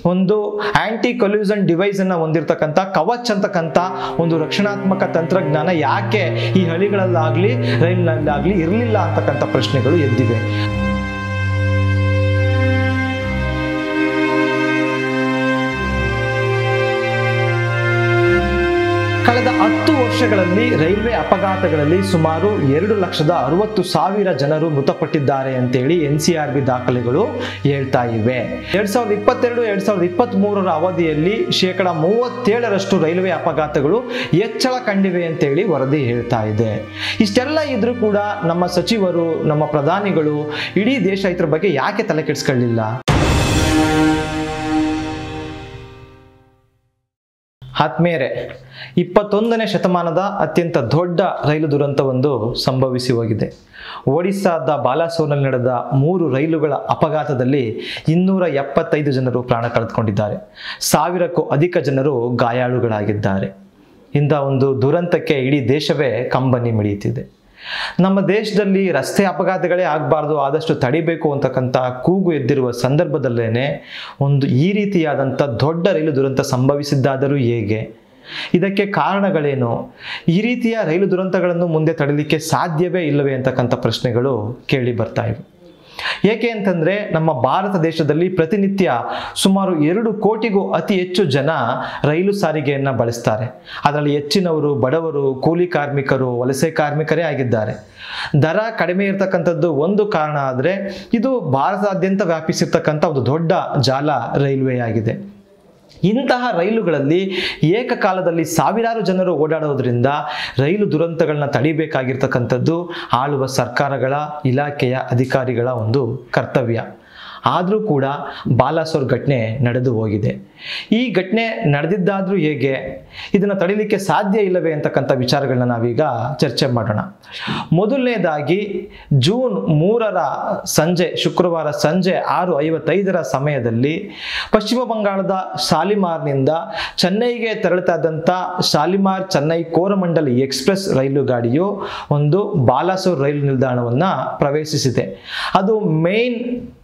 ಒಂದು aunty collusion device ಅನ್ನ ಹೊಂದಿರತಕ್ಕಂಥ ಕವಚ್ ಅಂತಕ್ಕಂಥ ಒಂದು ರಕ್ಷಣಾತ್ಮಕ ತಂತ್ರಜ್ಞಾನ ಯಾಕೆ ಈ ಹಳಿಗಳಲ್ಲಾಗ್ಲಿ ರೈಲಿನಲ್ಲಾಗ್ಲಿ ಇರಲಿಲ್ಲ ಅಂತಕ್ಕಂಥ ಪ್ರಶ್ನೆಗಳು ಎದ್ದಿವೆ ಕಳೆದ ಹತ್ತು ವರ್ಷಗಳಲ್ಲಿ ರೈಲ್ವೆ ಅಪಘಾತಗಳಲ್ಲಿ ಸುಮಾರು ಎರಡು ಲಕ್ಷದ ಅರವತ್ತು ಸಾವಿರ ಜನರು ಮೃತಪಟ್ಟಿದ್ದಾರೆ ಅಂತೇಳಿ ಎನ್ ಸಿ ಆರ್ ಬಿ ದಾಖಲೆಗಳು ಹೇಳ್ತಾ ಇವೆ ಎರಡ್ ಸಾವಿರದ ಇಪ್ಪತ್ತೆರಡು ಎರಡ್ ಸಾವಿರದ ಇಪ್ಪತ್ತ್ ಮೂರರ ಅವಧಿಯಲ್ಲಿ ಶೇಕಡ ಮೂವತ್ತೇಳರಷ್ಟು ರೈಲ್ವೆ ಅಪಘಾತಗಳು ಹೆಚ್ಚಳ ಕಂಡಿವೆ ಅಂತೇಳಿ ವರದಿ ಹೇಳ್ತಾ ಇದೆ ಇಷ್ಟೆಲ್ಲ ಇದ್ರೂ ಕೂಡ ನಮ್ಮ ಸಚಿವರು ನಮ್ಮ ಪ್ರಧಾನಿಗಳು ಇಡೀ ದೇಶ ಇದ್ರ ಬಗ್ಗೆ ಯಾಕೆ ತಲೆ ಕೆಡಿಸ್ಕೊಳ್ಳಿಲ್ಲ ಆತ್ಮೇರೆ ಇಪ್ಪತ್ತೊಂದನೇ ಶತಮಾನದ ಅತ್ಯಂತ ದೊಡ್ಡ ರೈಲು ದುರಂತವೊಂದು ಸಂಭವಿಸಿ ಹೋಗಿದೆ ಒಡಿಸ್ಸಾದ ಬಾಲಾಸೋರ್ನಲ್ಲಿ ನಡೆದ ಮೂರು ರೈಲುಗಳ ಅಪಘಾತದಲ್ಲಿ ಇನ್ನೂರ ಎಪ್ಪತ್ತೈದು ಜನರು ಪ್ರಾಣ ಕಳೆದುಕೊಂಡಿದ್ದಾರೆ ಸಾವಿರಕ್ಕೂ ಅಧಿಕ ಜನರು ಗಾಯಾಳುಗಳಾಗಿದ್ದಾರೆ ಇಂಥ ಒಂದು ದುರಂತಕ್ಕೆ ಇಡೀ ದೇಶವೇ ಕಂಬನಿ ಮಿಡಿಯುತ್ತಿದೆ ನಮ್ಮ ದೇಶದಲ್ಲಿ ರಸ್ತೆ ಅಪಘಾತಗಳೇ ಆಗಬಾರ್ದು ಆದಷ್ಟು ತಡಿಬೇಕು ಅಂತಕ್ಕಂಥ ಕೂಗು ಎದ್ದಿರುವ ಸಂದರ್ಭದಲ್ಲೇನೆ ಒಂದು ಈ ರೀತಿಯಾದಂಥ ದೊಡ್ಡ ರೈಲು ದುರಂತ ಸಂಭವಿಸಿದ್ದಾದರೂ ಹೇಗೆ ಇದಕ್ಕೆ ಕಾರಣಗಳೇನು ಈ ರೀತಿಯ ರೈಲು ದುರಂತಗಳನ್ನು ಮುಂದೆ ತಡಲಿಕ್ಕೆ ಸಾಧ್ಯವೇ ಇಲ್ಲವೇ ಅಂತಕ್ಕಂಥ ಪ್ರಶ್ನೆಗಳು ಕೇಳಿ ಬರ್ತಾ ಇವೆ ಏಕೆ ಅಂತಂದ್ರೆ ನಮ್ಮ ಭಾರತ ದೇಶದಲ್ಲಿ ಪ್ರತಿನಿತ್ಯ ಸುಮಾರು ಎರಡು ಕೋಟಿಗೂ ಅತಿ ಹೆಚ್ಚು ಜನ ರೈಲು ಸಾರಿಗೆಯನ್ನ ಬಳಸ್ತಾರೆ ಅದರಲ್ಲಿ ಹೆಚ್ಚಿನವರು ಬಡವರು ಕೂಲಿ ಕಾರ್ಮಿಕರು ವಲಸೆ ಕಾರ್ಮಿಕರೇ ಆಗಿದ್ದಾರೆ ದರ ಕಡಿಮೆ ಇರತಕ್ಕಂಥದ್ದು ಒಂದು ಕಾರಣ ಆದರೆ ಇದು ಭಾರತದಾದ್ಯಂತ ವ್ಯಾಪಿಸಿರ್ತಕ್ಕಂಥ ಒಂದು ದೊಡ್ಡ ಜಾಲ ರೈಲ್ವೆ ಆಗಿದೆ ಇಂತಹ ರೈಲುಗಳಲ್ಲಿ ಏಕಕಾಲದಲ್ಲಿ ಸಾವಿರಾರು ಜನರು ಓಡಾಡೋದ್ರಿಂದ ರೈಲು ದುರಂತಗಳನ್ನ ತಡಿಬೇಕಾಗಿರ್ತಕ್ಕಂಥದ್ದು ಆಳುವ ಸರ್ಕಾರಗಳ ಇಲಾಖೆಯ ಅಧಿಕಾರಿಗಳ ಒಂದು ಕರ್ತವ್ಯ ಆದರೂ ಕೂಡ ಬಾಲಾಸೋರ್ ಘಟನೆ ನಡೆದು ಹೋಗಿದೆ ಈ ಘಟನೆ ನಡೆದಿದ್ದಾದರೂ ಹೇಗೆ ಇದನ್ನು ತಡಿಲಿಕ್ಕೆ ಸಾಧ್ಯ ಇಲ್ಲವೇ ಅಂತಕ್ಕಂಥ ವಿಚಾರಗಳನ್ನ ನಾವೀಗ ಚರ್ಚೆ ಮಾಡೋಣ ಮೊದಲನೇದಾಗಿ ಜೂನ್ ಮೂರರ ಸಂಜೆ ಶುಕ್ರವಾರ ಸಂಜೆ ಆರು ಐವತ್ತೈದರ ಸಮಯದಲ್ಲಿ ಪಶ್ಚಿಮ ಬಂಗಾಳದ ಶಾಲಿಮಾರ್ನಿಂದ ಚೆನ್ನೈಗೆ ತೆರಳುತ್ತಾ ಇದ್ದಂಥ ಶಾಲಿಮಾರ್ ಚೆನ್ನೈ ಕೋರಮಂಡಲ್ ಎಕ್ಸ್ಪ್ರೆಸ್ ರೈಲು ಗಾಡಿಯು ಒಂದು ಬಾಲಾಸೋರ್ ರೈಲು ನಿಲ್ದಾಣವನ್ನು ಪ್ರವೇಶಿಸಿದೆ ಅದು ಮೇನ್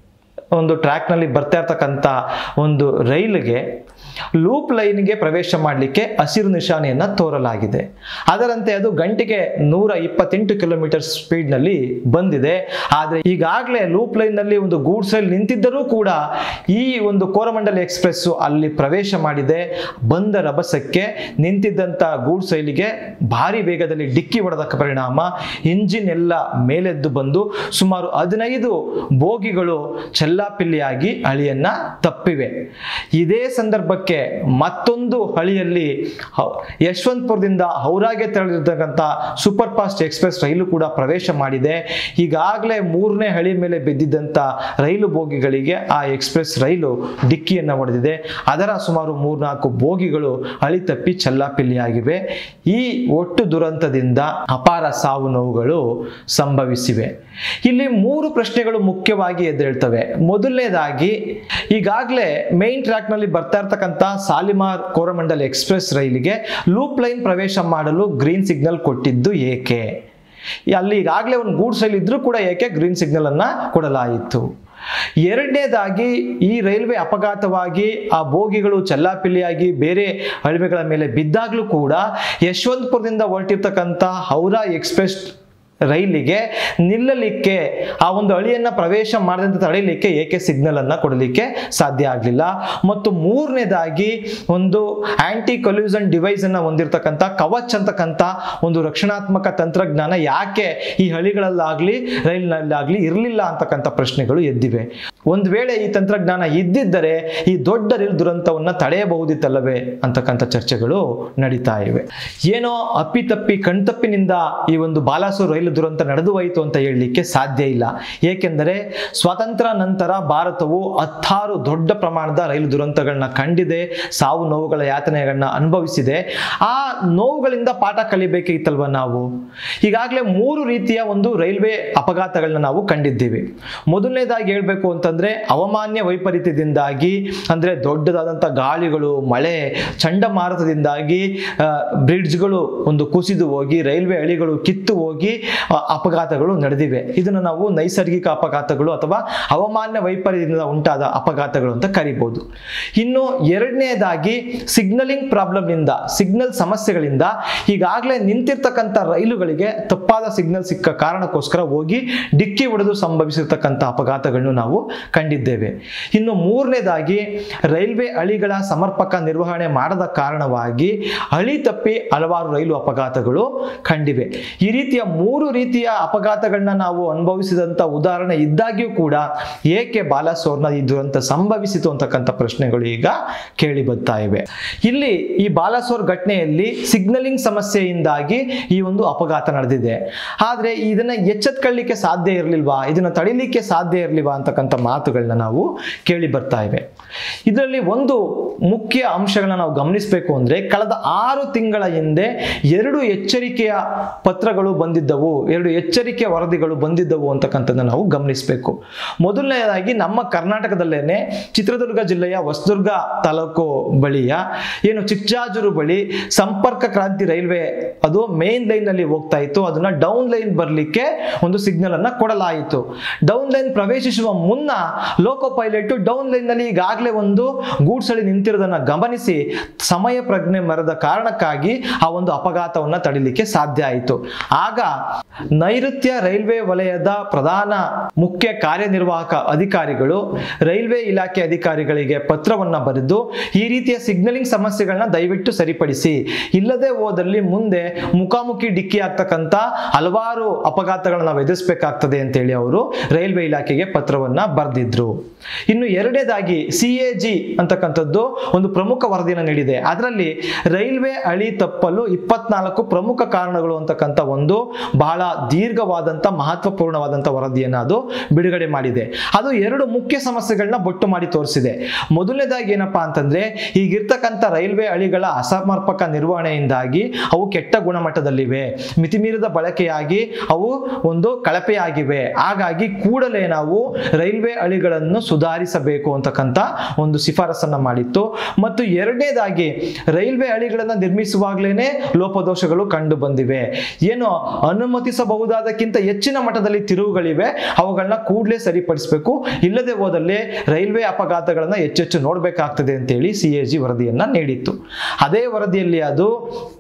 ಒಂದು ಟ್ರ್ಯಾಕ್ನಲ್ಲಿ ಬರ್ತಾ ಇರ್ತಕ್ಕಂಥ ಒಂದು ರೈಲಿಗೆ ಲೂಪ್ ಲೈನ್ಗೆ ಪ್ರವೇಶ ಮಾಡಲಿಕ್ಕೆ ಹಸಿರು ನಿಶಾನೆಯನ್ನು ತೋರಲಾಗಿದೆ ಅದರಂತೆ ಅದು ಗಂಟೆಗೆ ನೂರ ಇಪ್ಪತ್ತೆಂಟು ಕಿಲೋಮೀಟರ್ ಸ್ಪೀಡ್ನಲ್ಲಿ ಬಂದಿದೆ ಆದರೆ ಈಗಾಗಲೇ ಲೂಪ್ ಲೈನ್ನಲ್ಲಿ ಒಂದು ಗೂಡ್ಸ್ ರೈಲ್ ನಿಂತಿದ್ದರೂ ಕೂಡ ಈ ಒಂದು ಕೋರಮಂಡಲ್ ಎಕ್ಸ್ಪ್ರೆಸ್ ಅಲ್ಲಿ ಪ್ರವೇಶ ಮಾಡಿದೆ ಬಂದ ರಭಸಕ್ಕೆ ನಿಂತಿದ್ದಂಥ ಗೂಡ್ಸ್ ರೈಲಿಗೆ ಭಾರಿ ವೇಗದಲ್ಲಿ ಡಿಕ್ಕಿ ಹೊಡೆದ ಪರಿಣಾಮ ಇಂಜಿನ್ ಎಲ್ಲ ಮೇಲೆದ್ದು ಬಂದು ಸುಮಾರು ಹದಿನೈದು ಬೋಗಿಗಳು ಚೆಲ್ಲಾಪಿಲ್ಲಿಯಾಗಿ ಹಳಿಯನ್ನ ತಪ್ಪಿವೆ ಇದೇ ಸಂದರ್ಭಕ್ಕೆ ಮತ್ತೊಂದು ಹಳಿಯಲ್ಲಿ ಹ- ಯಶವಂತಪುರದಿಂದ ಹೌರಾಗೆ ತೆರಳಿರ್ತಕ್ಕಂಥ ಸೂಪರ್ ಫಾಸ್ಟ್ ಎಕ್ಸ್ಪ್ರೆಸ್ ರೈಲು ಕೂಡ ಪ್ರವೇಶ ಮಾಡಿದೆ ಈಗಾಗಲೇ ಮೂರನೇ ಹಳಿ ಮೇಲೆ ಬಿದ್ದಿದ್ದಂಥ ರೈಲು ಬೋಗಿಗಳಿಗೆ ಆ ಎಕ್ಸ್ಪ್ರೆಸ್ ರೈಲು ಡಿಕ್ಕಿಯನ್ನು ಹೊಡೆದಿದೆ ಅದರ ಸುಮಾರು ಮೂರ್ನಾಲ್ಕು ಬೋಗಿಗಳು ಹಳಿ ತಪ್ಪಿ ಚೆಲ್ಲಾಪಿಲ್ಲಿಯಾಗಿವೆ ಈ ಒಟ್ಟು ದುರಂತದಿಂದ ಅಪಾರ ಸಾವು ನೋವುಗಳು ಸಂಭವಿಸಿವೆ ಇಲ್ಲಿ ಮೂರು ಪ್ರಶ್ನೆಗಳು ಮುಖ್ಯವಾಗಿ ಎದ್ದೇಳ್ತವೆ ಮೊದಲನೇದಾಗಿ ಈಗಾಗಲೇ ಮೈನ್ ಟ್ರ್ಯಾಕ್ನಲ್ಲಿ ಬರ್ತಾ ಇರ್ತಕ್ಕಂಥ ಸಾಲಿಮಾರ್ ಕೋರಮಂಡಲ್ ಎಕ್ಸ್ಪ್ರೆಸ್ ರೈಲಿಗೆ ಲೂಪ್ ಲೈನ್ ಪ್ರವೇಶ ಮಾಡಲು ಗ್ರೀನ್ ಸಿಗ್ನಲ್ ಕೊಟ್ಟಿದ್ದು ಏಕೆ ಅಲ್ಲಿ ಈಗಾಗಲೇ ಒಂದು ಗೂಡ್ಸ್ ರೈಲ್ ಇದ್ರೂ ಕೂಡ ಏಕೆ ಗ್ರೀನ್ ಸಿಗ್ನಲ್ ಅನ್ನ ಕೊಡಲಾಯಿತು ಎರಡನೇದಾಗಿ ಈ ರೈಲ್ವೆ ಅಪಘಾತವಾಗಿ ಆ ಬೋಗಿಗಳು ಚೆಲ್ಲಾಪಿಲ್ಲಿಯಾಗಿ ಬೇರೆ ಹಳಿಮೆಗಳ ಮೇಲೆ ಬಿದ್ದಾಗಲೂ ಕೂಡ ಯಶವಂತಪುರದಿಂದ ಹೊರಟಿರ್ತಕ್ಕಂಥ ಹೌರಾ ಎಕ್ಸ್ಪ್ರೆಸ್ ರೈಲಿಗೆ ನಿಲ್ಲಲಿಕ್ಕೆ ಆ ಒಂದು ಹಳಿಯನ್ನ ಪ್ರವೇಶ ಮಾಡದಂತೆ ತಡೆಯಲಿಕ್ಕೆ ಏಕೆ ಸಿಗ್ನಲ್ ಅನ್ನ ಕೊಡಲಿಕ್ಕೆ ಸಾಧ್ಯ ಆಗಲಿಲ್ಲ ಮತ್ತು ಮೂರನೇದಾಗಿ ಒಂದು ಆಂಟಿ ಕೊಲ್ಯೂಷನ್ ಡಿವೈಸ್ ಅನ್ನ ಹೊಂದಿರತಕ್ಕಂಥ ಕವಚ್ ಅಂತಕ್ಕಂಥ ಒಂದು ರಕ್ಷಣಾತ್ಮಕ ತಂತ್ರಜ್ಞಾನ ಯಾಕೆ ಈ ಹಳಿಗಳಲ್ಲಾಗ್ಲಿ ರೈಲಿನಲ್ಲಾಗ್ಲಿ ಇರಲಿಲ್ಲ ಅಂತಕ್ಕಂಥ ಪ್ರಶ್ನೆಗಳು ಎದ್ದಿವೆ ಒಂದು ವೇಳೆ ಈ ತಂತ್ರಜ್ಞಾನ ಇದ್ದಿದ್ದರೆ ಈ ದೊಡ್ಡ ರೈಲು ದುರಂತವನ್ನ ತಡೆಯಬಹುದಿತ್ತಲ್ಲವೇ ಅಂತಕ್ಕಂಥ ಚರ್ಚೆಗಳು ನಡೀತಾ ಇವೆ ಏನೋ ಅಪ್ಪಿತಪ್ಪಿ ಕಣ್ತಪ್ಪಿನಿಂದ ಈ ಒಂದು ಬಾಲಾಸೂರು ರೈಲು ದುರಂತ ನಡೆದು ಹೋಯಿತು ಅಂತ ಹೇಳಲಿಕ್ಕೆ ಸಾಧ್ಯ ಇಲ್ಲ ಏಕೆಂದರೆ ಸ್ವಾತಂತ್ರ್ಯ ನಂತರ ಭಾರತವು ಹತ್ತಾರು ದೊಡ್ಡ ಪ್ರಮಾಣದ ರೈಲು ದುರಂತಗಳನ್ನ ಕಂಡಿದೆ ಸಾವು ನೋವುಗಳ ಯಾತನೆಗಳನ್ನ ಅನುಭವಿಸಿದೆ ಆ ನೋವುಗಳಿಂದ ಪಾಠ ಕಲಿಬೇಕಿತ್ತಲ್ವ ನಾವು ಈಗಾಗಲೇ ಮೂರು ರೀತಿಯ ಒಂದು ರೈಲ್ವೆ ಅಪಘಾತಗಳನ್ನ ನಾವು ಕಂಡಿದ್ದೀವಿ ಮೊದಲನೇದಾಗಿ ಹೇಳಬೇಕು ಅಂತಂದ್ರೆ ಹವಾಮಾನ್ಯ ವೈಪರೀತ್ಯದಿಂದಾಗಿ ಅಂದ್ರೆ ದೊಡ್ಡದಾದಂಥ ಗಾಳಿಗಳು ಮಳೆ ಚಂಡಮಾರುತದಿಂದಾಗಿ ಬ್ರಿಡ್ಜ್ಗಳು ಒಂದು ಕುಸಿದು ಹೋಗಿ ರೈಲ್ವೆ ಹಳಿಗಳು ಕಿತ್ತು ಹೋಗಿ ಆ, ಅಪಘಾತಗಳು ನಡೆದಿವೆ ಇದನ್ನು ನಾವು ನೈಸರ್ಗಿಕ ಅಪಘಾತಗಳು ಅಥವಾ ಹವಾಮಾನ ವೈಪರ್ಯದಿಂದ ಉಂಟಾದ ಅಪಘಾತಗಳು ಅಂತ ಕರಿಬಹುದು ಇನ್ನು ಎರಡನೇದಾಗಿ ಸಿಗ್ನಲಿಂಗ್ ಪ್ರಾಬ್ಲಮ್ನಿಂದ ಸಿಗ್ನಲ್ ಸಮಸ್ಯೆಗಳಿಂದ ಈಗಾಗಲೇ ನಿಂತಿರ್ತಕ್ಕಂಥ ರೈಲುಗಳಿಗೆ ತಪ್ಪಾದ ಸಿಗ್ನಲ್ ಸಿಕ್ಕ ಕಾರಣಕ್ಕೋಸ್ಕರ ಹೋಗಿ ಡಿಕ್ಕಿ ಹೊಡೆದು ಸಂಭವಿಸಿರ್ತಕ್ಕಂಥ ಅಪಘಾತಗಳನ್ನು ನಾವು ಕಂಡಿದ್ದೇವೆ ಇನ್ನು ಮೂರನೇದಾಗಿ ರೈಲ್ವೆ ಹಳಿಗಳ ಸಮರ್ಪಕ ನಿರ್ವಹಣೆ ಮಾಡದ ಕಾರಣವಾಗಿ ಹಳಿ ತಪ್ಪಿ ಹಲವಾರು ರೈಲು ಅಪಘಾತಗಳು ಕಂಡಿವೆ ಈ ರೀತಿಯ ಮೂರು ರೀತಿಯ ಅಪಘಾತಗಳನ್ನ ನಾವು ಅನುಭವಿಸಿದಂಥ ಉದಾಹರಣೆ ಇದ್ದಾಗ್ಯೂ ಕೂಡ ಏಕೆ ಬಾಲಾಸೋರ್ನ ಈ ದುರಂತ ಸಂಭವಿಸಿತು ಅಂತಕ್ಕಂಥ ಪ್ರಶ್ನೆಗಳು ಈಗ ಕೇಳಿ ಬರ್ತಾ ಇವೆ ಇಲ್ಲಿ ಈ ಬಾಲಾಸೋರ್ ಘಟನೆಯಲ್ಲಿ ಸಿಗ್ನಲಿಂಗ್ ಸಮಸ್ಯೆಯಿಂದಾಗಿ ಈ ಒಂದು ಅಪಘಾತ ನಡೆದಿದೆ ಆದ್ರೆ ಇದನ್ನ ಎಚ್ಚೆತ್ಕೊಳ್ಳಿಕ್ಕೆ ಸಾಧ್ಯ ಇರಲಿಲ್ವಾ ಇದನ್ನ ತಡಿಲಿಕ್ಕೆ ಸಾಧ್ಯ ಇರಲಿಲ್ವಾ ಅಂತಕ್ಕಂಥ ಮಾತುಗಳನ್ನ ನಾವು ಕೇಳಿ ಬರ್ತಾ ಇವೆ ಇದರಲ್ಲಿ ಒಂದು ಮುಖ್ಯ ಅಂಶಗಳನ್ನ ನಾವು ಗಮನಿಸಬೇಕು ಅಂದ್ರೆ ಕಳೆದ ಆರು ತಿಂಗಳ ಹಿಂದೆ ಎರಡು ಎಚ್ಚರಿಕೆಯ ಪತ್ರಗಳು ಬಂದಿದ್ದವು ಎರಡು ಎಚ್ಚರಿಕೆ ವರದಿಗಳು ಬಂದಿದ್ದವು ಅಂತಕ್ಕಂಥದ್ದನ್ನ ನಾವು ಗಮನಿಸಬೇಕು ಮೊದಲನೇದಾಗಿ ನಮ್ಮ ಕರ್ನಾಟಕದಲ್ಲೇನೆ ಚಿತ್ರದುರ್ಗ ಜಿಲ್ಲೆಯ ಹೊಸದುರ್ಗ ತಾಲೂಕು ಬಳಿಯ ಏನು ಚಿಕ್ಕಜಾಜೂರು ಬಳಿ ಸಂಪರ್ಕ ಕ್ರಾಂತಿ ರೈಲ್ವೆ ಅದು ಮೇನ್ ಲೈನ್ ನಲ್ಲಿ ಹೋಗ್ತಾ ಇತ್ತು ಅದನ್ನ ಡೌನ್ ಲೈನ್ ಬರಲಿಕ್ಕೆ ಒಂದು ಸಿಗ್ನಲ್ ಅನ್ನ ಕೊಡಲಾಯಿತು ಡೌನ್ ಲೈನ್ ಪ್ರವೇಶಿಸುವ ಮುನ್ನ ಲೋಕೋ ಪೈಲಟ್ ಡೌನ್ ಲೈನ್ ನಲ್ಲಿ ಈಗಾಗಲೇ ಒಂದು ಗೂಡ್ಸ್ ಹಳಿ ನಿಂತಿರೋದನ್ನ ಗಮನಿಸಿ ಸಮಯ ಪ್ರಜ್ಞೆ ಮರದ ಕಾರಣಕ್ಕಾಗಿ ಆ ಒಂದು ಅಪಘಾತವನ್ನ ತಡಿಲಿಕ್ಕೆ ಸಾಧ್ಯ ಆಯಿತು ಆಗ ನೈಋತ್ಯ ರೈಲ್ವೆ ವಲಯದ ಪ್ರಧಾನ ಮುಖ್ಯ ಕಾರ್ಯನಿರ್ವಾಹಕ ಅಧಿಕಾರಿಗಳು ರೈಲ್ವೆ ಇಲಾಖೆ ಅಧಿಕಾರಿಗಳಿಗೆ ಪತ್ರವನ್ನ ಬರೆದು ಈ ರೀತಿಯ ಸಿಗ್ನಲಿಂಗ್ ಸಮಸ್ಯೆಗಳನ್ನ ದಯವಿಟ್ಟು ಸರಿಪಡಿಸಿ ಇಲ್ಲದೆ ಹೋದಲ್ಲಿ ಮುಂದೆ ಮುಖಾಮುಖಿ ಡಿಕ್ಕಿ ಆಗ್ತಕ್ಕಂಥ ಹಲವಾರು ಅಪಘಾತಗಳನ್ನ ನಾವು ಎದುರಿಸಬೇಕಾಗ್ತದೆ ಅಂತೇಳಿ ಅವರು ರೈಲ್ವೆ ಇಲಾಖೆಗೆ ಪತ್ರವನ್ನ ಬರೆದಿದ್ರು ಇನ್ನು ಎರಡನೇದಾಗಿ ಸಿ ಎ ಜಿ ಅಂತಕ್ಕಂಥದ್ದು ಒಂದು ಪ್ರಮುಖ ವರದಿಯನ್ನು ನೀಡಿದೆ ಅದರಲ್ಲಿ ರೈಲ್ವೆ ಹಳಿ ತಪ್ಪಲು ಇಪ್ಪತ್ನಾಲ್ಕು ಪ್ರಮುಖ ಕಾರಣಗಳು ಅಂತಕ್ಕಂಥ ಒಂದು ಬಹಳ ದೀರ್ಘವಾದಂಥ ಮಹತ್ವಪೂರ್ಣವಾದಂಥ ವರದಿಯನ್ನು ಅದು ಬಿಡುಗಡೆ ಮಾಡಿದೆ ಅದು ಎರಡು ಮುಖ್ಯ ಸಮಸ್ಯೆಗಳನ್ನ ಬೊಟ್ಟು ಮಾಡಿ ತೋರಿಸಿದೆ ಮೊದಲನೇದಾಗಿ ಏನಪ್ಪಾ ಅಂತಂದ್ರೆ ಈಗಿರ್ತಕ್ಕಂಥ ರೈಲ್ವೆ ಹಳಿಗಳ ಅಸಮರ್ಪಕ ನಿರ್ವಹಣೆಯಿಂದಾಗಿ ಅವು ಕೆಟ್ಟ ಗುಣಮಟ್ಟದಲ್ಲಿವೆ ಮಿತಿಮೀರಿದ ಬಳಕೆಯಾಗಿ ಅವು ಒಂದು ಕಳಪೆಯಾಗಿವೆ ಹಾಗಾಗಿ ಕೂಡಲೇ ನಾವು ರೈಲ್ವೆ ಹಳಿಗಳನ್ನು ಸುಧಾರಿಸಬೇಕು ಅಂತಕ್ಕಂಥ ಒಂದು ಶಿಫಾರಸನ್ನ ಮಾಡಿತ್ತು ಮತ್ತು ಎರಡನೇದಾಗಿ ರೈಲ್ವೆ ಹಳಿಗಳನ್ನು ನಿರ್ಮಿಸುವಾಗಲೇ ಲೋಪದೋಷಗಳು ಕಂಡು ಬಂದಿವೆ ಏನು ಅನುಮತಿಸಬಹುದಾದಕ್ಕಿಂತ ಹೆಚ್ಚಿನ ಮಟ್ಟದಲ್ಲಿ ತಿರುವುಗಳಿವೆ ಅವುಗಳನ್ನ ಕೂಡಲೇ ಸರಿಪಡಿಸಬೇಕು ಇಲ್ಲದೆ ಹೋದಲ್ಲಿ ರೈಲ್ವೆ ಅಪಘಾತಗಳನ್ನ ಹೆಚ್ಚೆಚ್ಚು ನೋಡಬೇಕಾಗ್ತದೆ ಅಂತೇಳಿ ಸಿ ಎ ಜಿ ವರದಿಯನ್ನ ನೀಡಿತ್ತು ಅದೇ ವರದಿಯಲ್ಲಿ ಅದು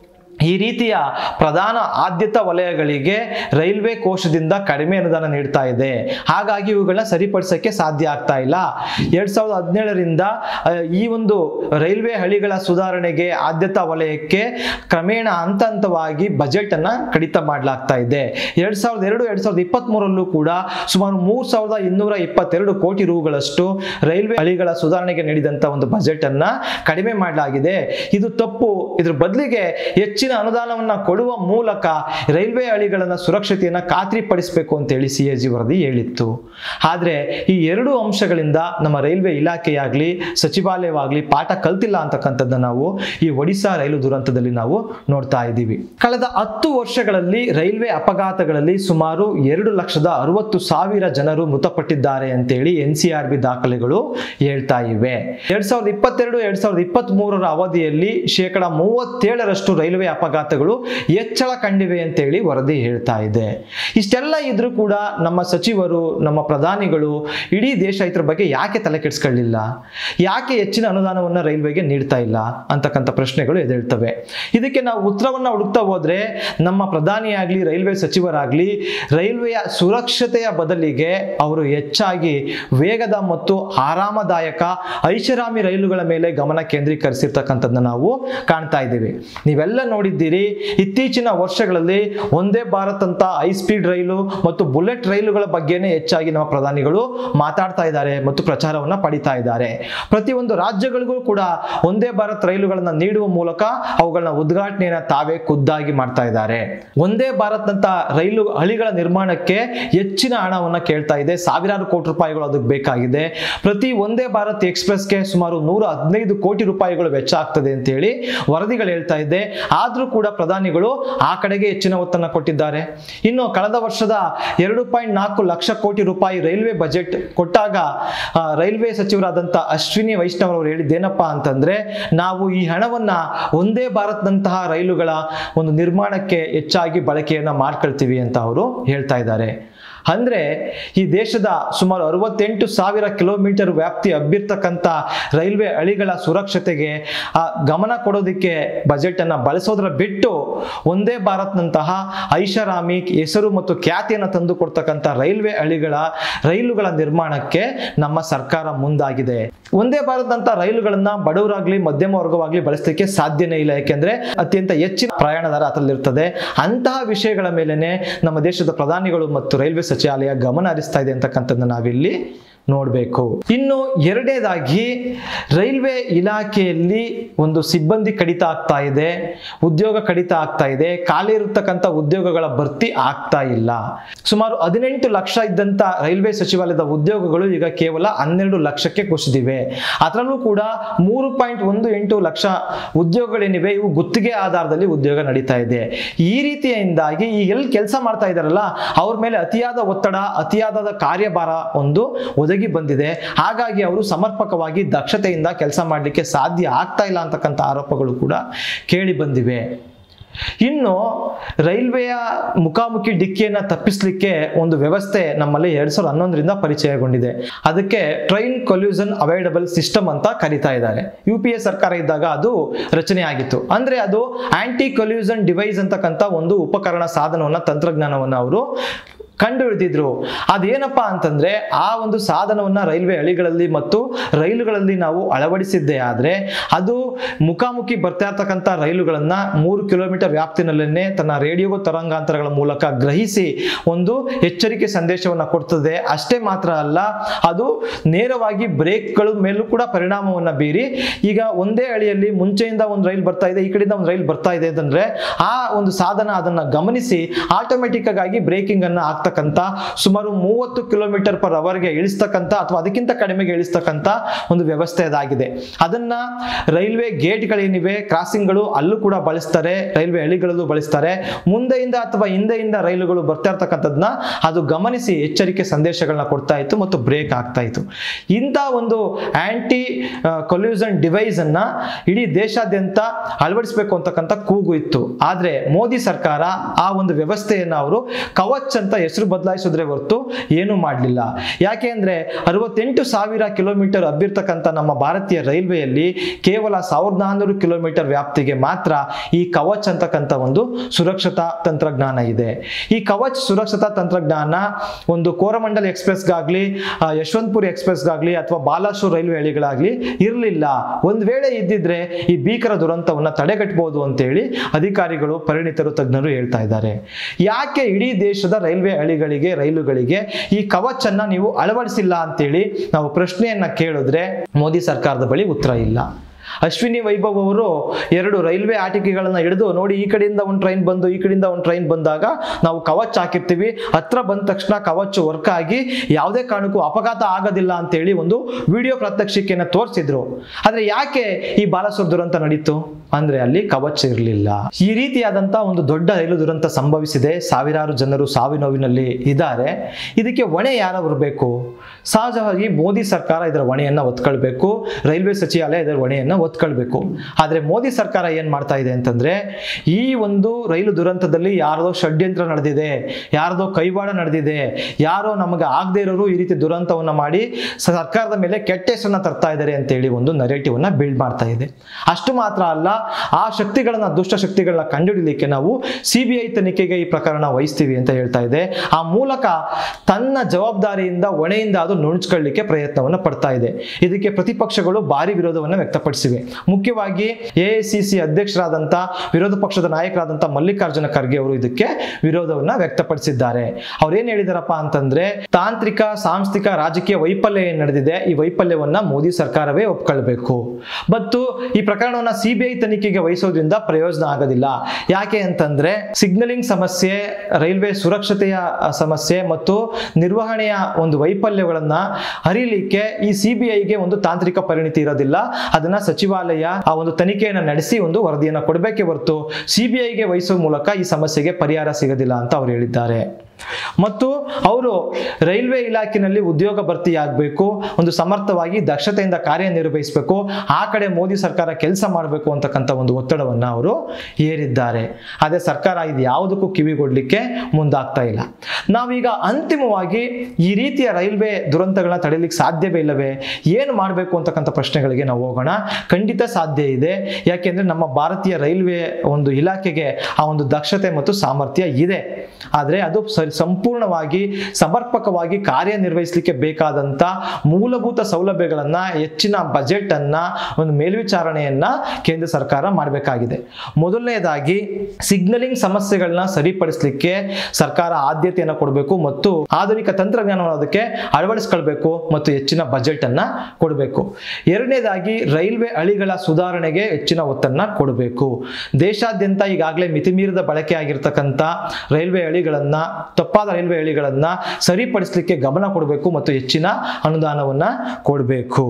ಈ ರೀತಿಯ ಪ್ರಧಾನ ಆದ್ಯತಾ ವಲಯಗಳಿಗೆ ರೈಲ್ವೆ ಕೋಶದಿಂದ ಕಡಿಮೆ ಅನುದಾನ ನೀಡ್ತಾ ಇದೆ ಹಾಗಾಗಿ ಇವುಗಳನ್ನ ಸರಿಪಡಿಸಕ್ಕೆ ಸಾಧ್ಯ ಆಗ್ತಾ ಇಲ್ಲ ಎರಡ್ ಸಾವಿರದ ಹದಿನೇಳರಿಂದ ಈ ಒಂದು ರೈಲ್ವೆ ಹಳಿಗಳ ಸುಧಾರಣೆಗೆ ಆದ್ಯತಾ ವಲಯಕ್ಕೆ ಕ್ರಮೇಣ ಹಂತ ಹಂತವಾಗಿ ಬಜೆಟ್ ಅನ್ನ ಕಡಿತ ಮಾಡಲಾಗ್ತಾ ಇದೆ ಎರಡ್ ಸಾವಿರದ ಎರಡು ಎರಡ್ ಸಾವಿರದ ಇಪ್ಪತ್ತ್ ಮೂರಲ್ಲೂ ಕೂಡ ಸುಮಾರು ಮೂರ್ ಸಾವಿರದ ಇನ್ನೂರ ಇಪ್ಪತ್ತೆರಡು ಕೋಟಿ ರೂಗಳಷ್ಟು ರೈಲ್ವೆ ಹಳಿಗಳ ಸುಧಾರಣೆಗೆ ನೀಡಿದಂತ ಒಂದು ಬಜೆಟ್ ಅನ್ನ ಕಡಿಮೆ ಮಾಡಲಾಗಿದೆ ಇದು ತಪ್ಪು ಇದ್ರ ಬದಲಿಗೆ ಹೆಚ್ಚಿನ ಅನುದಾನವನ್ನ ಕೊಡುವ ಮೂಲಕ ರೈಲ್ವೆ ಹಳಿಗಳನ್ನ ಸುರಕ್ಷತೆಯನ್ನ ಖಾತ್ರಿಪಡಿಸಬೇಕು ಅಂತೇಳಿ ಸಿ ಎ ಜಿ ವರದಿ ಹೇಳಿತ್ತು ಆದ್ರೆ ಈ ಎರಡು ಅಂಶಗಳಿಂದ ನಮ್ಮ ರೈಲ್ವೆ ಇಲಾಖೆಯಾಗ್ಲಿ ಸಚಿವಾಲಯವಾಗ್ಲಿ ಪಾಠ ಕಲ್ತಿಲ್ಲ ಅಂತಕ್ಕಂಥದ್ದನ್ನ ನಾವು ಈ ಒಡಿಶಾ ರೈಲು ದುರಂತದಲ್ಲಿ ನಾವು ನೋಡ್ತಾ ಇದ್ದೀವಿ ಕಳೆದ ಹತ್ತು ವರ್ಷಗಳಲ್ಲಿ ರೈಲ್ವೆ ಅಪಘಾತಗಳಲ್ಲಿ ಸುಮಾರು ಎರಡು ಲಕ್ಷದ ಅರವತ್ತು ಸಾವಿರ ಜನರು ಮೃತಪಟ್ಟಿದ್ದಾರೆ ಅಂತೇಳಿ ಎನ್ ಸಿ ಆರ್ ಬಿ ದಾಖಲೆಗಳು ಹೇಳ್ತಾ ಇವೆ ಎರಡ್ ಸಾವಿರದ ಇಪ್ಪತ್ತೆರಡು ಎರಡ್ ಸಾವಿರದ ಇಪ್ಪತ್ತ್ ಮೂರರ ಅವಧಿಯಲ್ಲಿ ಶೇಕಡ ಮೂವತ್ತೇಳರಷ್ಟು ರೈಲ್ವೆ ಅಪಘಾತಗಳು ಹೆಚ್ಚಳ ಕಂಡಿವೆ ಅಂತೇಳಿ ವರದಿ ಹೇಳ್ತಾ ಇದೆ ಇಷ್ಟೆಲ್ಲ ಇದ್ರೂ ಕೂಡ ನಮ್ಮ ಸಚಿವರು ನಮ್ಮ ಪ್ರಧಾನಿಗಳು ಇಡೀ ದೇಶ ಇದ್ರ ಬಗ್ಗೆ ಯಾಕೆ ತಲೆ ಕೆಡಿಸ್ಕೊಳ್ಳಿಲ್ಲ ಯಾಕೆ ಹೆಚ್ಚಿನ ಅನುದಾನವನ್ನ ರೈಲ್ವೆಗೆ ನೀಡ್ತಾ ಇಲ್ಲ ಅಂತಕ್ಕಂಥ ಪ್ರಶ್ನೆಗಳು ಎದ್ದೇಳ್ತವೆ ಇದಕ್ಕೆ ನಾವು ಉತ್ತರವನ್ನ ಹುಡುಕ್ತಾ ಹೋದ್ರೆ ನಮ್ಮ ಪ್ರಧಾನಿಯಾಗ್ಲಿ ರೈಲ್ವೆ ಸಚಿವರಾಗ್ಲಿ ರೈಲ್ವೆಯ ಸುರಕ್ಷತೆಯ ಬದಲಿಗೆ ಅವರು ಹೆಚ್ಚಾಗಿ ವೇಗದ ಮತ್ತು ಆರಾಮದಾಯಕ ಐಷಾರಾಮಿ ರೈಲುಗಳ ಮೇಲೆ ಗಮನ ಕೇಂದ್ರೀಕರಿಸಿರ್ತಕ್ಕಂಥದ್ದನ್ನ ನಾವು ಕಾಣ್ತಾ ಇದ್ದೀವಿ ನೀವೆಲ್ಲ ನೋಡಿದ್ದೀರಿ ಇತ್ತೀಚಿನ ವರ್ಷಗಳಲ್ಲಿ ಒಂದೇ ಭಾರತ್ ಅಂತ ಹೈ ಸ್ಪೀಡ್ ರೈಲು ಮತ್ತು ಬುಲೆಟ್ ರೈಲುಗಳ ಬಗ್ಗೆನೇ ಹೆಚ್ಚಾಗಿ ನಮ್ಮ ಪ್ರಧಾನಿಗಳು ಮಾತಾಡ್ತಾ ಇದ್ದಾರೆ ಮತ್ತು ಪ್ರಚಾರವನ್ನ ಪಡಿತಾ ಇದ್ದಾರೆ ಪ್ರತಿಯೊಂದು ರಾಜ್ಯಗಳಿಗೂ ಕೂಡ ಒಂದೇ ಭಾರತ್ ರೈಲುಗಳನ್ನ ನೀಡುವ ಮೂಲಕ ಅವುಗಳನ್ನ ಉದ್ಘಾಟನೆಯನ್ನ ತಾವೇ ಖುದ್ದಾಗಿ ಮಾಡ್ತಾ ಇದ್ದಾರೆ ಒಂದೇ ಭಾರತ್ ಅಂತ ರೈಲು ಹಳಿಗಳ ನಿರ್ಮಾಣಕ್ಕೆ ಹೆಚ್ಚಿನ ಹಣವನ್ನ ಕೇಳ್ತಾ ಇದೆ ಸಾವಿರಾರು ಕೋಟಿ ರೂಪಾಯಿಗಳು ಅದಕ್ಕೆ ಬೇಕಾಗಿದೆ ಪ್ರತಿ ಒಂದೇ ಭಾರತ್ ಎಕ್ಸ್ಪ್ರೆಸ್ಗೆ ಸುಮಾರು ನೂರ ಹದಿನೈದು ಕೋಟಿ ರೂಪಾಯಿಗಳು ವೆಚ್ಚ ಆಗ್ತದೆ ಅಂತ ಹೇಳಿ ವರದಿಗಳು ಹೇಳ್ತಾ ಇದೆ ಆದ್ರೂ ಆದರೂ ಕೂಡ ಪ್ರಧಾನಿಗಳು ಆ ಕಡೆಗೆ ಹೆಚ್ಚಿನ ಒತ್ತನ್ನು ಕೊಟ್ಟಿದ್ದಾರೆ ಇನ್ನು ಕಳೆದ ವರ್ಷದ ಎರಡು ಪಾಯಿಂಟ್ ನಾಲ್ಕು ಲಕ್ಷ ಕೋಟಿ ರೂಪಾಯಿ ರೈಲ್ವೆ ಬಜೆಟ್ ಕೊಟ್ಟಾಗ ಆ, ರೈಲ್ವೆ ಸಚಿವರಾದಂಥ ಅಶ್ವಿನಿ ವೈಷ್ಣವ್ ಅವರು ಹೇಳಿದ್ದೇನಪ್ಪ ಅಂತಂದ್ರೆ ನಾವು ಈ ಹಣವನ್ನ ಒಂದೇ ಭಾರತ್ನಂತಹ ರೈಲುಗಳ ಒಂದು ನಿರ್ಮಾಣಕ್ಕೆ ಹೆಚ್ಚಾಗಿ ಬಳಕೆಯನ್ನ ಮಾಡ್ಕೊಳ್ತೀವಿ ಅಂತ ಅವರು ಹೇಳ್ತಾ ಇದ್ದಾರೆ ಅಂದ್ರೆ ಈ ದೇಶದ ಸುಮಾರು ಅರವತ್ತೆಂಟು ಸಾವಿರ ಕಿಲೋಮೀಟರ್ ವ್ಯಾಪ್ತಿ ಹಬ್ಬಿರ್ತಕ್ಕಂಥ ರೈಲ್ವೆ ಹಳಿಗಳ ಸುರಕ್ಷತೆಗೆ ಆ ಗಮನ ಕೊಡೋದಕ್ಕೆ ಬಜೆಟ್ ಅನ್ನ ಬಳಸೋದ್ರ ಬಿಟ್ಟು ಒಂದೇ ಭಾರತ್ನಂತಹ ಐಷಾರಾಮಿ ಹೆಸರು ಮತ್ತು ಖ್ಯಾತಿಯನ್ನು ತಂದು ಕೊಡ್ತಕ್ಕಂಥ ರೈಲ್ವೆ ಹಳಿಗಳ ರೈಲುಗಳ ನಿರ್ಮಾಣಕ್ಕೆ ನಮ್ಮ ಸರ್ಕಾರ ಮುಂದಾಗಿದೆ ಒಂದೇ ಭಾರತ್ನಂತ ರೈಲುಗಳನ್ನ ಬಡವರಾಗ್ಲಿ ಮಧ್ಯಮ ವರ್ಗವಾಗ್ಲಿ ಬಳಸಲಿಕ್ಕೆ ಸಾಧ್ಯನೇ ಇಲ್ಲ ಯಾಕೆಂದ್ರೆ ಅತ್ಯಂತ ಹೆಚ್ಚಿನ ಪ್ರಯಾಣ ದರ ಅದರಲ್ಲಿರ್ತದೆ ಅಂತಹ ವಿಷಯಗಳ ಮೇಲೆನೆ ನಮ್ಮ ದೇಶದ ಪ್ರಧಾನಿಗಳು ಮತ್ತು ರೈಲ್ವೆ ಸಚಿವಾಲಯ ಗಮನ ಹರಿಸ್ತಾ ಇದೆ ಅಂತಕ್ಕಂಥದ್ದನ್ನ ನಾವಿಲ್ಲಿ ನೋಡಬೇಕು ಇನ್ನು ಎರಡನೇದಾಗಿ ರೈಲ್ವೆ ಇಲಾಖೆಯಲ್ಲಿ ಒಂದು ಸಿಬ್ಬಂದಿ ಕಡಿತ ಆಗ್ತಾ ಇದೆ ಉದ್ಯೋಗ ಕಡಿತ ಆಗ್ತಾ ಇದೆ ಖಾಲಿ ಇರತಕ್ಕಂಥ ಉದ್ಯೋಗಗಳ ಭರ್ತಿ ಆಗ್ತಾ ಇಲ್ಲ ಸುಮಾರು ಹದಿನೆಂಟು ಲಕ್ಷ ಇದ್ದಂತ ರೈಲ್ವೆ ಸಚಿವಾಲಯದ ಉದ್ಯೋಗಗಳು ಈಗ ಕೇವಲ ಹನ್ನೆರಡು ಲಕ್ಷಕ್ಕೆ ಕುಸಿದಿವೆ ಅದರಲ್ಲೂ ಕೂಡ ಮೂರು ಪಾಯಿಂಟ್ ಒಂದು ಎಂಟು ಲಕ್ಷ ಉದ್ಯೋಗಗಳೇನಿವೆ ಇವು ಗುತ್ತಿಗೆ ಆಧಾರದಲ್ಲಿ ಉದ್ಯೋಗ ನಡೀತಾ ಇದೆ ಈ ರೀತಿಯಿಂದಾಗಿ ಈ ಎಲ್ಲಿ ಕೆಲಸ ಮಾಡ್ತಾ ಇದಾರಲ್ಲ ಅವ್ರ ಮೇಲೆ ಅತಿಯಾದ ಒತ್ತಡ ಅತಿಯಾದ ಕಾರ್ಯಭಾರ ಒಂದು ಒದಗಿ ಬಂದಿದೆ ಹಾಗಾಗಿ ಅವರು ಸಮರ್ಪಕವಾಗಿ ದಕ್ಷತೆಯಿಂದ ಕೆಲಸ ಮಾಡಲಿಕ್ಕೆ ಸಾಧ್ಯ ಆಗ್ತಾ ಇಲ್ಲ ಅಂತಕ್ಕಂಥ ಆರೋಪಗಳು ಕೂಡ ಕೇಳಿ ಬಂದಿವೆ ಇನ್ನು ರೈಲ್ವೆಯ ಮುಖಾಮುಖಿ ಡಿಕ್ಕಿಯನ್ನ ತಪ್ಪಿಸಲಿಕ್ಕೆ ಒಂದು ವ್ಯವಸ್ಥೆ ನಮ್ಮಲ್ಲಿ ಎರಡ್ ಸಾವಿರದ ಹನ್ನೊಂದರಿಂದ ಪರಿಚಯಗೊಂಡಿದೆ ಅದಕ್ಕೆ ಟ್ರೈನ್ ಕೊಲ್ಯೂಷನ್ ಅವೈಡಬಲ್ ಸಿಸ್ಟಮ್ ಅಂತ ಕರಿತಾ ಇದ್ದಾರೆ ಯು ಪಿ ಎ ಸರ್ಕಾರ ಇದ್ದಾಗ ಅದು ರಚನೆ ಆಗಿತ್ತು ಅಂದ್ರೆ ಅದು ಆಂಟಿ ಕೊಲ್ಯೂಷನ್ ಡಿವೈಸ್ ಅಂತಕ್ಕಂಥ ಒಂದು ಉಪಕರಣ ಸಾಧನವನ್ನ ತಂತ್ರಜ್ಞಾನವನ್ನ ಅವರು ಕಂಡು ಹಿಡಿದಿದ್ರು ಅದೇನಪ್ಪಾ ಅಂತಂದ್ರೆ ಆ ಒಂದು ಸಾಧನವನ್ನ ರೈಲ್ವೆ ಹಳಿಗಳಲ್ಲಿ ಮತ್ತು ರೈಲುಗಳಲ್ಲಿ ನಾವು ಅಳವಡಿಸಿದ್ದೇ ಆದ್ರೆ ಅದು ಮುಖಾಮುಖಿ ಬರ್ತಾ ಇರ್ತಕ್ಕಂಥ ರೈಲುಗಳನ್ನ ಮೂರು ಕಿಲೋಮೀಟರ್ ವ್ಯಾಪ್ತಿನಲ್ಲೇ ತನ್ನ ರೇಡಿಯೋ ತರಂಗಾಂತರಗಳ ಮೂಲಕ ಗ್ರಹಿಸಿ ಒಂದು ಎಚ್ಚರಿಕೆ ಸಂದೇಶವನ್ನ ಕೊಡ್ತದೆ ಅಷ್ಟೇ ಮಾತ್ರ ಅಲ್ಲ ಅದು ನೇರವಾಗಿ ಬ್ರೇಕ್ಗಳ ಮೇಲೂ ಕೂಡ ಪರಿಣಾಮವನ್ನ ಬೀರಿ ಈಗ ಒಂದೇ ಹಳಿಯಲ್ಲಿ ಮುಂಚೆಯಿಂದ ಒಂದು ರೈಲ್ ಬರ್ತಾ ಇದೆ ಈ ಕಡೆಯಿಂದ ಒಂದು ರೈಲ್ ಬರ್ತಾ ಇದೆ ಅಂತಂದ್ರೆ ಆ ಒಂದು ಸಾಧನ ಅದನ್ನ ಗಮನಿಸಿ ಆಟೋಮೆಟಿಕ್ ಆಗಿ ಬ್ರೇಕಿಂಗ್ ಅನ್ನ ಆಗ್ತಕ್ಕಂಥ ಸುಮಾರು ಮೂವತ್ತು ಕಿಲೋಮೀಟರ್ ಪರ್ ಅವರ್ಗೆ ಇಳಿಸ್ತಕ್ಕಂಥ ಅಥವಾ ಅದಕ್ಕಿಂತ ಕಡಿಮೆಗೆ ಇಳಿಸ್ತಕ್ಕಂಥ ಒಂದು ವ್ಯವಸ್ಥೆ ಅದಾಗಿದೆ ಅದನ್ನ ರೈಲ್ವೆ ಗೇಟ್ಗಳೇನಿವೆ ಕ್ರಾಸಿಂಗ್ಗಳು ಅಲ್ಲೂ ಕೂಡ ಬಳಸ್ತಾರೆ ರೈಲ್ವೆ ಹಳಿಗಳಲ್ಲೂ ಬಳಸ್ತಾರೆ ಮುಂದೆಯಿಂದ ಅಥವಾ ಹಿಂದೆಯಿಂದ ರೈಲುಗಳು ಬರ್ತಾ ಇರ್ತಕ್ಕಂಥದ್ದನ್ನ ಅದು ಗಮನಿಸಿ ಎಚ್ಚರಿಕೆ ಸಂದೇಶಗಳನ್ನ ಕೊಡ್ತಾ ಇತ್ತು ಮತ್ತು ಬ್ರೇಕ್ ಆಗ್ತಾ ಇತ್ತು ಇಂಥ ಒಂದು ಆಂಟಿ ಕೊಲ್ಯೂಷನ್ ಡಿವೈಸ್ ಅನ್ನ ಇಡೀ ದೇಶಾದ್ಯಂತ ಅಳವಡಿಸಬೇಕು ಅಂತಕ್ಕಂಥ ಕೂಗು ಇತ್ತು ಆದ್ರೆ ಮೋದಿ ಸರ್ಕಾರ ಆ ಒಂದು ವ್ಯವಸ್ಥೆಯನ್ನು ಅವರು ಕವಚ್ ಅಂತ ಹೆಸರು ಬದಲಾಯಿಸಿದ್ರೆ ಹೊರತು ಏನು ಮಾಡಲಿಲ್ಲ ಯಾಕೆ ಅಂದ್ರೆ ಅರವತ್ತೆಂಟು ಸಾವಿರ ಕಿಲೋಮೀಟರ್ ಹಬ್ಬಿರ್ತಕ್ಕಂಥ ನಮ್ಮ ಭಾರತೀಯ ರೈಲ್ವೆಯಲ್ಲಿ ಕೇವಲ ಸಾವಿರದ ನಾನ್ನೂರು ಕಿಲೋಮೀಟರ್ ವ್ಯಾಪ್ತಿಗೆ ಮಾತ್ರ ಈ ಕವಚ್ ಅಂತಕ್ಕಂಥ ಒಂದು ಸುರಕ್ಷತಾ ತಂತ್ರಜ್ಞಾನ ಇದೆ ಈ ಕವಚ್ ಸುರಕ್ಷತಾ ತಂತ್ರಜ್ಞಾನ ಒಂದು ಕೋರಮಂಡಲ್ ಎಕ್ಸ್ಪ್ರೆಸ್ಗಾಗ್ಲಿ ಆ, ಯಶವಂತಪುರ ಎಕ್ಸ್ಪ್ರೆಸ್ಗಾಗ್ಲಿ ಅಥವಾ ಬಾಲಾಸೂರ್ ರೈಲ್ವೆ ಹಳಿಗಳಾಗ್ಲಿ ಇರಲಿಲ್ಲ ಒಂದ್ ವೇಳೆ ಇದ್ದಿದ್ರೆ ಈ ಭೀಕರ ದುರಂತವನ್ನ ತಡೆಗಟ್ಟಬಹುದು ಅಂತೇಳಿ ಅಧಿಕಾರಿಗಳು ಪರಿಣಿತರು ತಜ್ಞರು ಹೇಳ್ತಾ ಇದ್ದಾರೆ ಯಾಕೆ ಇಡೀ ದೇಶದ ರೈಲ್ವೆ ಹಳಿಗಳಿಗೆ ರೈಲುಗಳಿಗೆ ಈ ಕವಚ್ ಅನ್ನ ನೀವು ಅಳವಡಿಸಿಲ್ಲ ಅಂತೇಳಿ ನಾವು ಪ್ರಶ್ನೆಯನ್ನ ಕೇಳಿದ್ರೆ ಮೋದಿ ಸರ್ಕಾರದ ಬಳಿ ಉತ್ತರ ಇಲ್ಲ ಅಶ್ವಿನಿ ವೈಭವ್ ಅವರು ಎರಡು ರೈಲ್ವೆ ಆಟಿಕೆಗಳನ್ನ ಹಿಡಿದು ನೋಡಿ ಈ ಕಡೆಯಿಂದ ಒಂದು ಟ್ರೈನ್ ಬಂದು ಈ ಕಡೆಯಿಂದ ಒಂದು ಟ್ರೈನ್ ಬಂದಾಗ ನಾವು ಕವಚ್ ಹಾಕಿರ್ತೀವಿ ಹತ್ರ ಬಂದ ತಕ್ಷಣ ಕವಚ್ ವರ್ಕ್ ಆಗಿ ಯಾವುದೇ ಕಾರಣಕ್ಕೂ ಅಪಘಾತ ಆಗೋದಿಲ್ಲ ಅಂತೇಳಿ ಒಂದು ವಿಡಿಯೋ ಪ್ರಾತ್ಯಕ್ಷಿಕೆಯನ್ನು ತೋರಿಸಿದ್ರು ಆದ್ರೆ ಯಾಕೆ ಈ ಬಾಲಸೂರ್ ದುರಂತ ನಡೀತು ಅಂದ್ರೆ ಅಲ್ಲಿ ಕವಚ್ ಇರಲಿಲ್ಲ ಈ ರೀತಿಯಾದಂತ ಒಂದು ದೊಡ್ಡ ರೈಲು ದುರಂತ ಸಂಭವಿಸಿದೆ ಸಾವಿರಾರು ಜನರು ಸಾವಿನೋವಿನಲ್ಲಿ ಇದ್ದಾರೆ ಇದಕ್ಕೆ ಹೊಣೆ ಯಾರು ಬರಬೇಕು ಸಹಜವಾಗಿ ಮೋದಿ ಸರ್ಕಾರ ಇದರ ಹೊಣೆಯನ್ನ ಒತ್ಕೊಳ್ಬೇಕು ರೈಲ್ವೆ ಸಚಿವಾಲಯ ಇದರ ಹೊಣೆಯನ್ನ ಒತ್ಕೊಳ್ಬೇಕು ಆದ್ರೆ ಮೋದಿ ಸರ್ಕಾರ ಏನ್ ಮಾಡ್ತಾ ಇದೆ ಅಂತಂದ್ರೆ ಈ ಒಂದು ರೈಲು ದುರಂತದಲ್ಲಿ ಯಾರದೋ ಷಡ್ಯಂತ್ರ ನಡೆದಿದೆ ಯಾರದೋ ಕೈವಾಡ ನಡೆದಿದೆ ಯಾರೋ ನಮಗೆ ಆಗದೆ ಇರೋರು ಈ ರೀತಿ ದುರಂತವನ್ನ ಮಾಡಿ ಸರ್ಕಾರದ ಮೇಲೆ ಕೆಟ್ಟ ಹೆಸರನ್ನ ತರ್ತಾ ಇದ್ದಾರೆ ಅಂತೇಳಿ ಒಂದು ನರೇಟಿವ್ ಅನ್ನ ಬಿಲ್ಡ್ ಮಾಡ್ತಾ ಇದೆ ಅಷ್ಟು ಮಾತ್ರ ಅಲ್ಲ ಆ ಶಕ್ತಿಗಳನ್ನ ದುಷ್ಟ ಶಕ್ತಿಗಳನ್ನ ಕಂಡುಹಿಡಲಿಕ್ಕೆ ನಾವು ಸಿ ಬಿ ಐ ತನಿಖೆಗೆ ಈ ಪ್ರಕರಣ ವಹಿಸ್ತೀವಿ ಅಂತ ಹೇಳ್ತಾ ಇದೆ ಆ ಮೂಲಕ ತನ್ನ ಜವಾಬ್ದಾರಿಯಿಂದ ಹೊಣೆಯಿಂದ ಅದು ನುಣುಚ್ಕೊಳ್ಳಿಕ್ಕೆ ಪ್ರಯತ್ನವನ್ನ ಪಡ್ತಾ ಇದೆ ಇದಕ್ಕೆ ಪ್ರತಿಪಕ್ಷಗಳು ಭಾರಿ ವಿರೋಧವನ್ನ ವ್ಯಕ್ತಪಡಿಸಿವೆ ಮುಖ್ಯವಾಗಿ ಎಐಸಿಸಿ ಅಧ್ಯಕ್ಷರಾದಂತ ವಿರೋಧ ಪಕ್ಷದ ನಾಯಕರಾದಂತ ಮಲ್ಲಿಕಾರ್ಜುನ ಖರ್ಗೆ ಅವರು ಇದಕ್ಕೆ ವಿರೋಧವನ್ನ ವ್ಯಕ್ತಪಡಿಸಿದ್ದಾರೆ ಅವ್ರು ಏನ್ ಹೇಳಿದಾರಪ್ಪ ಅಂತಂದ್ರೆ ತಾಂತ್ರಿಕ ಸಾಂಸ್ಥಿಕ ರಾಜಕೀಯ ವೈಫಲ್ಯ ಏನ್ ನಡೆದಿದೆ ಈ ವೈಫಲ್ಯವನ್ನ ಮೋದಿ ಸರ್ಕಾರವೇ ಒಪ್ಕೊಳ್ಬೇಕು ಮತ್ತು ಈ ಪ್ರಕರಣವನ್ನ ಸಿಬಿಐ ತನಿಖೆಗೆ ವಹಿಸೋದ್ರಿಂದ ಪ್ರಯೋಜನ ಆಗೋದಿಲ್ಲ ಯಾಕೆ ಅಂತಂದ್ರೆ ಸಿಗ್ನಲಿಂಗ್ ಸಮಸ್ಯೆ ರೈಲ್ವೆ ಸುರಕ್ಷತೆಯ ಅ, ಸಮಸ್ಯೆ ಮತ್ತು ನಿರ್ವಹಣೆಯ ಒಂದು ವೈಫಲ್ಯಗಳನ್ನ ಅರಿಲಿಕ್ಕೆ ಈ ಸಿಬಿಐಗೆ ಒಂದು ತಾಂತ್ರಿಕ ಪರಿಣಿತಿ ಇರೋದಿಲ್ಲ ಅದನ್ನ ಸಚಿವ ಸಚಿವಾಲಯ ಆ ಒಂದು ತನಿಖೆಯನ್ನು ನಡೆಸಿ ಒಂದು ವರದಿಯನ್ನು ಕೊಡಬೇಕೇ ಹೊರತು ಸಿಬಿಐಗೆ ವಹಿಸುವ ಮೂಲಕ ಈ ಸಮಸ್ಯೆಗೆ ಪರಿಹಾರ ಸಿಗೋದಿಲ್ಲ ಅಂತ ಅವರು ಹೇಳಿದ್ದಾರೆ ಮತ್ತು ಅವರು ರೈಲ್ವೆ ಇಲಾಖೆಯಲ್ಲಿ ಉದ್ಯೋಗ ಭರ್ತಿಯಾಗಬೇಕು ಒಂದು ಸಮರ್ಥವಾಗಿ ದಕ್ಷತೆಯಿಂದ ಕಾರ್ಯನಿರ್ವಹಿಸಬೇಕು ಆ ಕಡೆ ಮೋದಿ ಸರ್ಕಾರ ಕೆಲಸ ಮಾಡಬೇಕು ಅಂತಕ್ಕಂಥ ಒಂದು ಒತ್ತಡವನ್ನು ಅವರು ಹೇರಿದ್ದಾರೆ ಅದೇ ಸರ್ಕಾರ ಇದು ಯಾವುದಕ್ಕೂ ಕಿವಿಗೊಡ್ಲಿಕ್ಕೆ ಮುಂದಾಗ್ತಾ ಇಲ್ಲ ನಾವೀಗ ಅಂತಿಮವಾಗಿ ಈ ರೀತಿಯ ರೈಲ್ವೆ ದುರಂತಗಳನ್ನ ತಡೆಯಲಿಕ್ಕೆ ಸಾಧ್ಯವೇ ಇಲ್ಲವೇ ಏನು ಮಾಡಬೇಕು ಅಂತಕ್ಕಂಥ ಪ್ರಶ್ನೆಗಳಿಗೆ ನಾವು ಹೋಗೋಣ ಖಂಡಿತ ಸಾಧ್ಯ ಇದೆ ಯಾಕೆಂದ್ರೆ ನಮ್ಮ ಭಾರತೀಯ ರೈಲ್ವೆ ಒಂದು ಇಲಾಖೆಗೆ ಆ ಒಂದು ದಕ್ಷತೆ ಮತ್ತು ಸಾಮರ್ಥ್ಯ ಇದೆ ಆದರೆ ಅದು ಸರಿ ಸಂಪೂರ್ಣವಾಗಿ ಸಮರ್ಪಕವಾಗಿ ಕಾರ್ಯನಿರ್ವಹಿಸಲಿಕ್ಕೆ ಬೇಕಾದಂಥ ಮೂಲಭೂತ ಸೌಲಭ್ಯಗಳನ್ನ ಹೆಚ್ಚಿನ ಬಜೆಟ್ ಅನ್ನ ಒಂದು ಮೇಲ್ವಿಚಾರಣೆಯನ್ನ ಕೇಂದ್ರ ಸರ್ಕಾರ ಮಾಡಬೇಕಾಗಿದೆ ಮೊದಲನೇದಾಗಿ ಸಿಗ್ನಲಿಂಗ್ ಸಮಸ್ಯೆಗಳನ್ನ ಸರಿಪಡಿಸಲಿಕ್ಕೆ ಸರ್ಕಾರ ಆದ್ಯತೆಯನ್ನು ಕೊಡಬೇಕು ಮತ್ತು ಆಧುನಿಕ ತಂತ್ರಜ್ಞಾನವನ್ನು ಅದಕ್ಕೆ ಅಳವಡಿಸ್ಕೊಳ್ಬೇಕು ಮತ್ತು ಹೆಚ್ಚಿನ ಬಜೆಟ್ ಅನ್ನ ಕೊಡಬೇಕು ಎರಡನೇದಾಗಿ ರೈಲ್ವೆ ಹಳಿಗಳ ಸುಧಾರಣೆಗೆ ಹೆಚ್ಚಿನ ಒತ್ತನ್ನ ಕೊಡಬೇಕು ದೇಶಾದ್ಯಂತ ಈಗಾಗಲೇ ಮಿತಿಮೀರಿದ ಬಳಕೆ ಆಗಿರ್ತಕ್ಕಂಥ ರೈಲ್ವೆ ಹಳಿಗಳನ್ನ ತಪ್ಪಾದ ರೈಲ್ವೆ ಹಳಿಗಳನ್ನ ಸರಿಪಡಿಸಲಿಕ್ಕೆ ಗಮನ ಕೊಡಬೇಕು ಮತ್ತು ಹೆಚ್ಚಿನ ಅನುದಾನವನ್ನ ಕೊಡಬೇಕು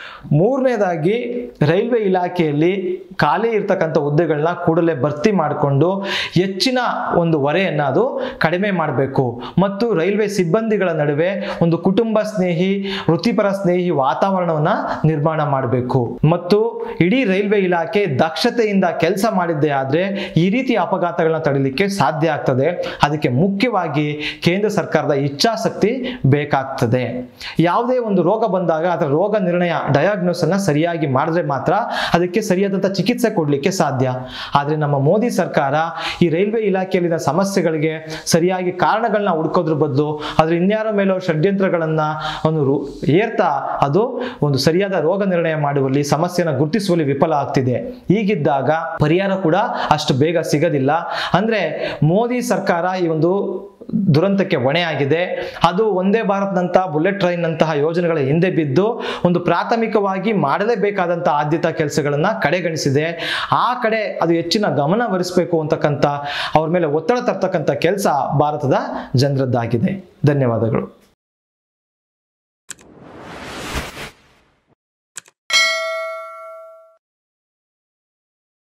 ಮೂರನೇದಾಗಿ ರೈಲ್ವೆ ಇಲಾಖೆಯಲ್ಲಿ ಖಾಲಿ ಇರ್ತಕ್ಕಂಥ ಹುದ್ದೆಗಳನ್ನ ಕೂಡಲೇ ಭರ್ತಿ ಮಾಡಿಕೊಂಡು ಹೆಚ್ಚಿನ ಒಂದು ಹೊರೆಯನ್ನು ಅದು ಕಡಿಮೆ ಮಾಡಬೇಕು ಮತ್ತು ರೈಲ್ವೆ ಸಿಬ್ಬಂದಿಗಳ ನಡುವೆ ಒಂದು ಕುಟುಂಬ ಸ್ನೇಹಿ ವೃತ್ತಿಪರ ಸ್ನೇಹಿ ವಾತಾವರಣವನ್ನ ನಿರ್ಮಾಣ ಮಾಡಬೇಕು ಮತ್ತು ಇಡೀ ರೈಲ್ವೆ ಇಲಾಖೆ ದಕ್ಷತೆಯಿಂದ ಕೆಲಸ ಮಾಡಿದ್ದೇ ಆದ್ರೆ ಈ ರೀತಿ ಅಪಘಾತಗಳನ್ನ ತಡಿಲಿಕ್ಕೆ ಸಾಧ್ಯ ಆಗ್ತದೆ ಅದಕ್ಕೆ ಮುಖ್ಯವಾಗಿ ಕೇಂದ್ರ ಸರ್ಕಾರದ ಇಚ್ಛಾಶಕ್ತಿ ಬೇಕಾಗ್ತದೆ ಯಾವುದೇ ಒಂದು ರೋಗ ಬಂದಾಗ ಅದರ ರೋಗ ನಿರ್ಣಯ ಡಯಾಗ್ನೋಸ್ ಅನ್ನ ಸರಿಯಾಗಿ ಮಾಡಿದ್ರೆ ಮಾತ್ರ ಅದಕ್ಕೆ ಸರಿಯಾದಂಥ ಚಿಕಿತ್ಸೆ ಕೊಡಲಿಕ್ಕೆ ಸಾಧ್ಯ ಆದರೆ ನಮ್ಮ ಮೋದಿ ಸರ್ಕಾರ ಈ ರೈಲ್ವೆ ಇಲಾಖೆಯಲ್ಲಿನ ಸಮಸ್ಯೆಗಳಿಗೆ ಸರಿಯಾಗಿ ಕಾರಣಗಳನ್ನ ಹುಡ್ಕೋದ್ರ ಬದಲು ಅದ್ರ ಇನ್ಯಾರ ಮೇಲೋ ಷಡ್ಯಂತ್ರಗಳನ್ನ ಒಂದು ರು- ಏರ್ತಾ ಅದು ಒಂದು ಸರಿಯಾದ ರೋಗ ನಿರ್ಣಯ ಮಾಡುವಲ್ಲಿ ಸಮಸ್ಯೆನ ಗುರುತಿಸುವಲ್ಲಿ ವಿಫಲ ಆಗ್ತಿದೆ ಹೀಗಿದ್ದಾಗ ಪರಿಹಾರ ಕೂಡ ಅಷ್ಟು ಬೇಗ ಸಿಗೋದಿಲ್ಲ ಅಂದ್ರೆ ಮೋದಿ ಸರ್ಕಾರ ಈ ಒಂದು ದುರಂತಕ್ಕೆ ಹೊಣೆಯಾಗಿದೆ ಅದು ಒಂದೇ ಭಾರತ್ನಂತಹ ಬುಲೆಟ್ ಟ್ರೈನ್ ನಂತಹ ಯೋಜನೆಗಳ ಹಿಂದೆ ಬಿದ್ದು ಒಂದು ಪ್ರಾಥಮಿಕವಾಗಿ ಮಾಡಲೇಬೇಕಾದಂತಹ ಆದ್ಯತಾ ಕೆಲಸಗಳನ್ನ ಕಡೆಗಣಿಸಿದೆ ಆ ಕಡೆ ಅದು ಹೆಚ್ಚಿನ ಗಮನ ಹರಿಸಬೇಕು ಅಂತಕ್ಕಂಥ ಅವ್ರ ಮೇಲೆ ಒತ್ತಡ ತರ್ತಕ್ಕಂಥ ಕೆಲಸ ಭಾರತದ ಜನರದ್ದಾಗಿದೆ ಧನ್ಯವಾದಗಳು